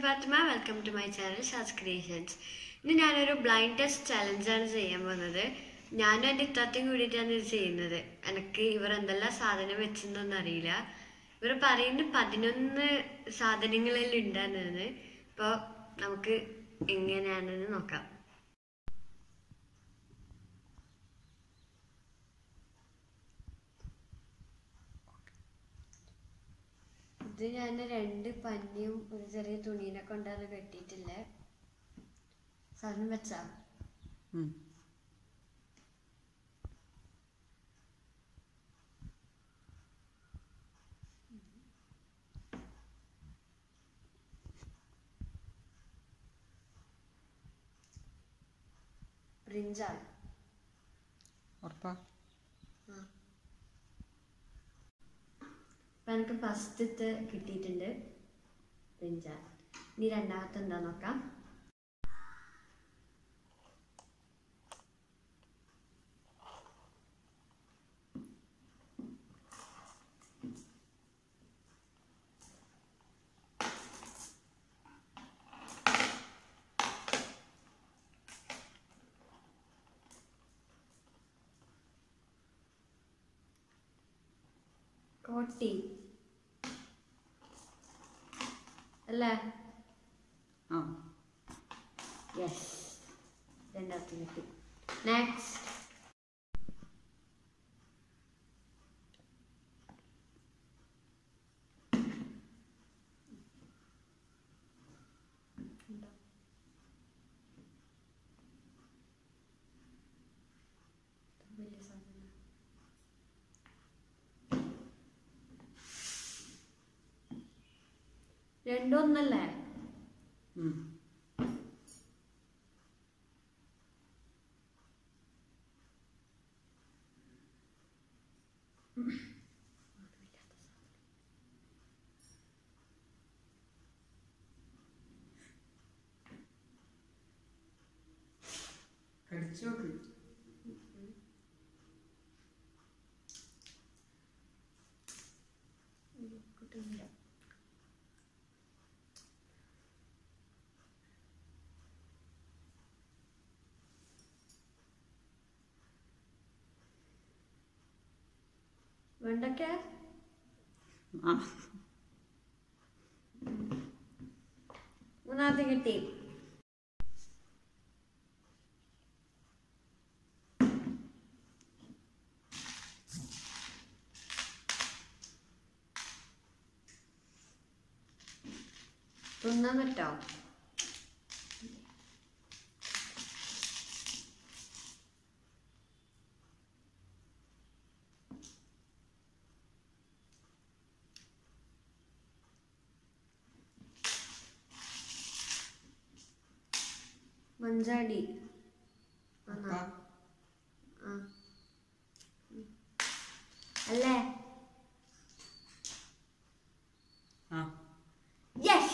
Fathima welcome to my channel Shaz creations ഇന്ന് ഞാനൊരു blind test ചലഞ്ചാണ് ചെയ്യാൻ പോകുന്നത് ഞാനും എൻ്റെ ഇത്താത്തയും കൂടിയിട്ടാണ് ഇത് ചെയ്യുന്നത് എനിക്ക് ഇവർ എന്തെല്ലാം സാധനം വെച്ചെന്നൊന്നും അറിയില്ല ഇവർ പറയുന്ന പതിനൊന്ന് സാധനങ്ങളിൽ ഉണ്ടെന്നാണ് അപ്പോൾ നമുക്ക് എങ്ങനെയാണെന്ന് നോക്കാം ഇത് ഞാൻ രണ്ട് പഞ്ഞിയും ഒരു ചെറിയ തുണീനെ കൊണ്ടാണ് കെട്ടിയിട്ടില്ലേ സാധനം വെച്ചാ ഉം. ബ്രിഞ്ചാൾ ഉറപ്പാ അപ്പം എനിക്ക് ഫസ്റ്റത്തെ കിട്ടിയിട്ടുണ്ട് ബ്രിഞ്ചാൾ ഇനി രണ്ടാമത്തെ എന്താ നോക്കാം കോട്ടി അല്ലേ ആ യെസ് രണ്ടാമത്തെ കിട്ടി നെക്സ്റ്റ് വലിയ സാധനം രണ്ടൊന്നല്ലേ ഉം. കടിച്ചു നോക്ക് കിട്ടുന്നില്ല വെണ്ടക്ക ആ മൂന്നാമത്തെ കിട്ടി തിന്നാൻ പറ്റോ മഞ്ചാടി ആണോ? ഉറപ്പാ? ആ. അല്ലേ ആ യെസ്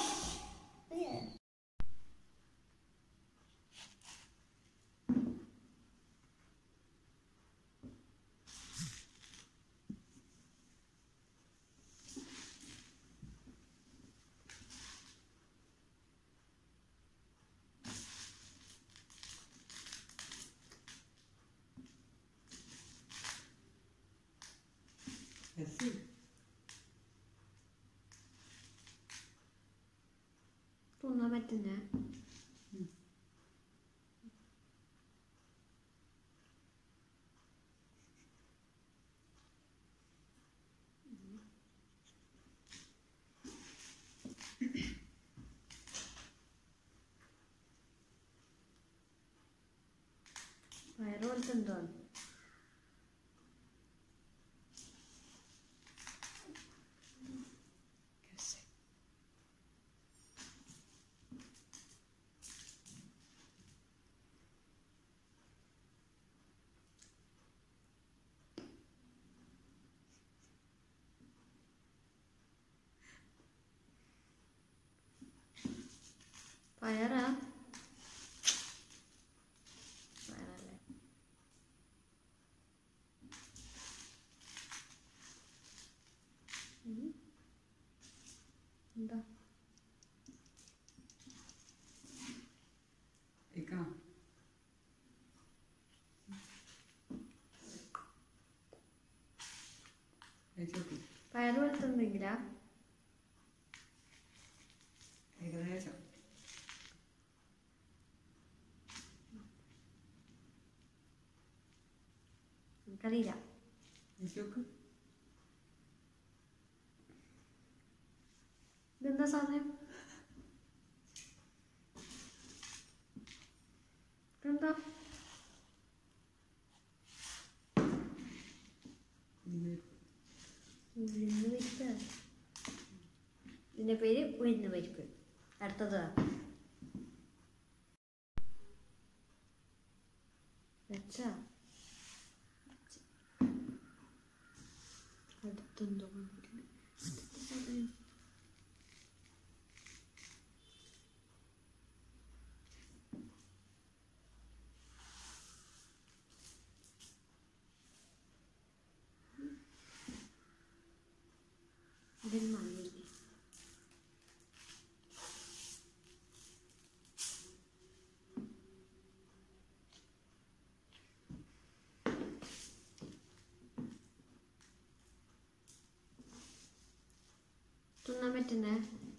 രസി. തിന്നാൻ പറ്റുന്ന വയറ് പോലത്തെ എന്തോ രസി. പയറാ പയറല്ലേ ഉം. എന്താ കഴിച്ചു നോക്ക് പയർ വെളുത്തുണ്ടെങ്കിലാ ഏകദേശം എനിക്കറിയില്ല കഴിച്ചു നോക്ക് ഇതെന്താ സാധനം ഇതെന്താ ഇത് ഉഴുന്ന് പരിപ്പ് ഇതിന്റെ പേര് ഉഴുന്ന് പരിപ്പ് അടുത്തത് വെച്ചാ അടുത്തെന്തോ കണ്ടിട്ടുണ്ട്. അടുത്ത സാധനം. ഇതിന് മണ്ണില്ലേ തിന്നാൻ പറ്റുന്നേ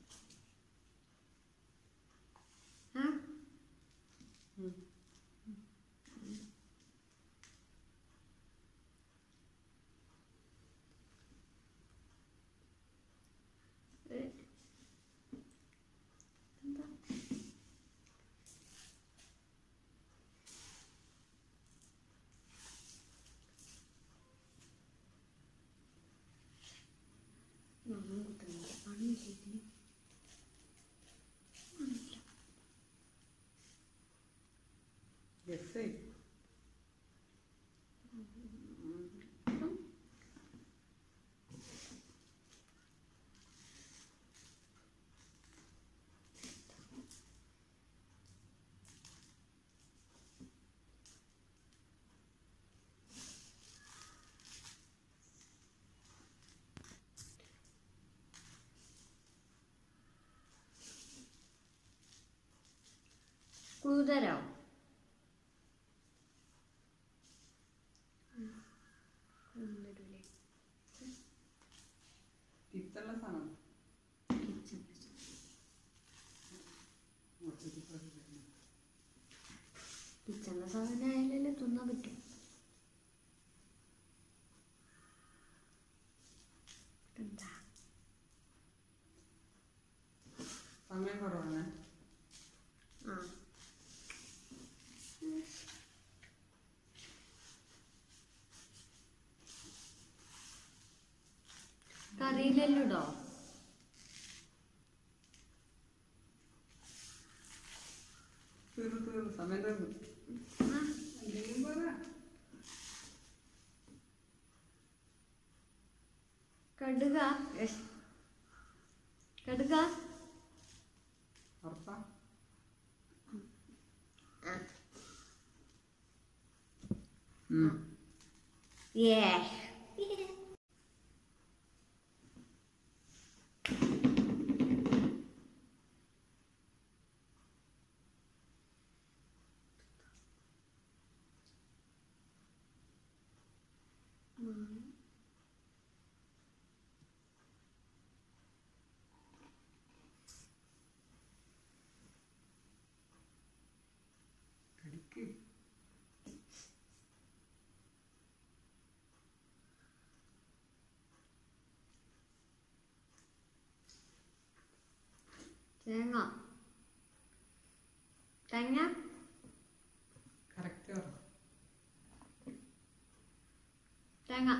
ആ ഉം. ഏ. എന്താ മണം കിട്ടുന്നില്ല മണ്ണില്ല ഇതിന് മണ്ണില്ല ഗസ് കൂതരോ കൊണ്ടിടൂലേ പിത്തുള്ള സാധനം കിച്ചൺ മൊത്തത്തിൽ പ്രശ്നം. കിച്ചണിലെ സാധനം ആയാലല്ലേ തിന്നാൻ പറ്റും എന്താ സമയം കുറവാണ് ആ കറിയിലെല്ലാം ഇടോ തീർന്നു തീർന്നു സമയം തീർന്നു ആ എന്തെങ്കിലും പറ കടുക യെസ്. കടുക ഉറപ്പാ ആ ഉം. ഏ കടിക്ക് തേങ്ങ തേങ്ങ കറക്റ്റ് പറ തേങ്ങ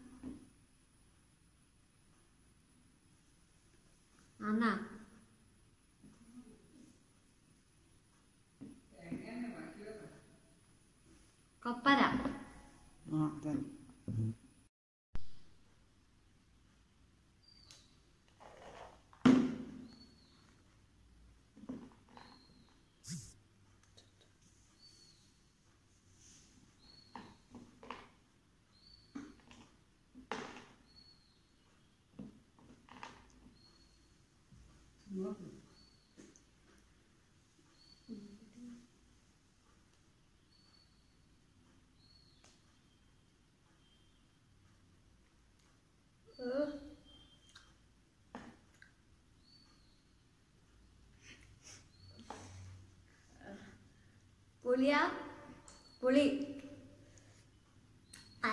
ആന്നാ കൊപ്പര ആ തന്നെ പുളിയാ പുളി ആ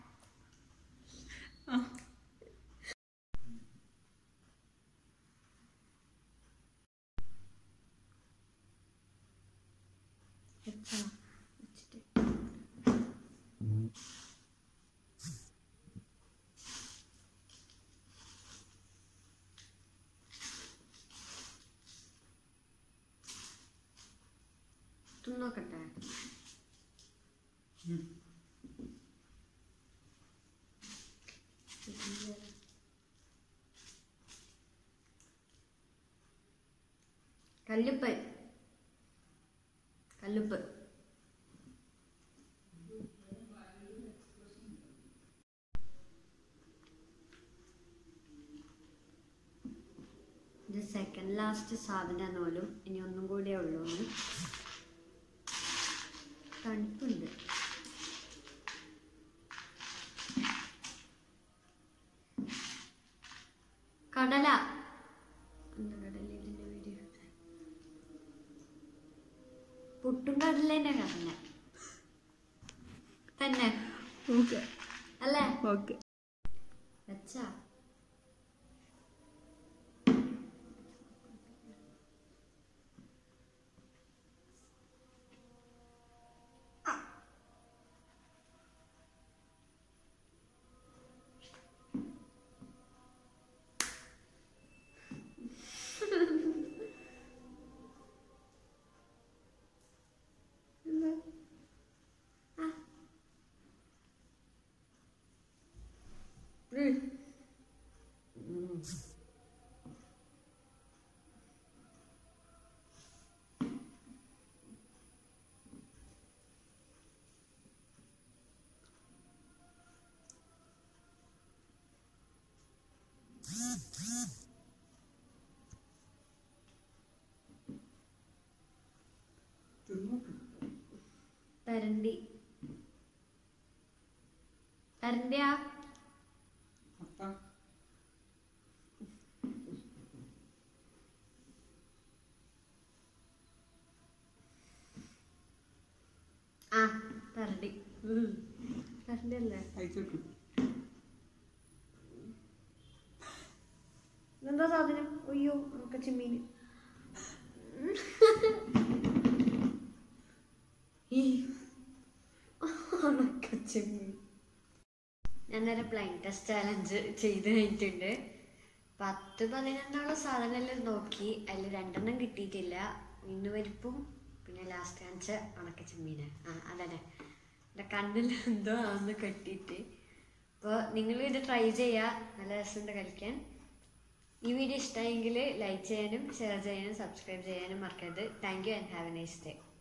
വെച്ചോ വെച്ചിട്ട് തിന്നോക്കട്ടെ കല്ലുപ്പ് കല്ലുപ്പ് ഇത് സെക്കൻഡ് ലാസ്റ്റ് സാധനം പോലും ഇനി ഒന്നും കൂടിയേ ഉള്ളൂ എന്ന് തണുപ്പുണ്ട് കടല എന്താ കടല ഇതിന്റെ വീഡിയോ പുട്ടും കടലേന്റെ കടല തന്നെ ഓക്കെ അല്ലേ ഓക്കെ വെച്ചാ തരണ്ടി തരണ്ടിയാ അപ്പം ആ തരണ്ടി തരണ്ടി അല്ലേ അയച്ചോട്ടു എന്താ സാധനം അയ്യോ നമുക്ക് ചെമ്മീൻ ചെമ്മീൻ ഞാൻ നേരെ പ്ലെയിൻ ടെസ്റ്റ് ചാലഞ്ച് ചെയ്ത് കഴിഞ്ഞിട്ടുണ്ട് പത്ത് പതിനൊന്നോളം സാധനമെല്ലാം നോക്കി അതിൽ രണ്ടെണ്ണം കിട്ടിയിട്ടില്ല മീൻ പരിപ്പും പിന്നെ ലാസ്റ്റ് കാണിച്ച ഉണക്ക ചെമ്മീന് ആ അതന്നെ എൻ്റെ കണ്ണിൽ എന്തോ ആന്ന് കെട്ടിയിട്ട് അപ്പോൾ നിങ്ങൾ ഇത് ട്രൈ ചെയ്യുക നല്ല രസമുണ്ട് കളിക്കാൻ ഈ വീഡിയോ ഇഷ്ടമായെങ്കിൽ ലൈക്ക് ചെയ്യാനും ഷെയർ ചെയ്യാനും സബ്സ്ക്രൈബ് ചെയ്യാനും മറക്കരുത് thank you and have a nice day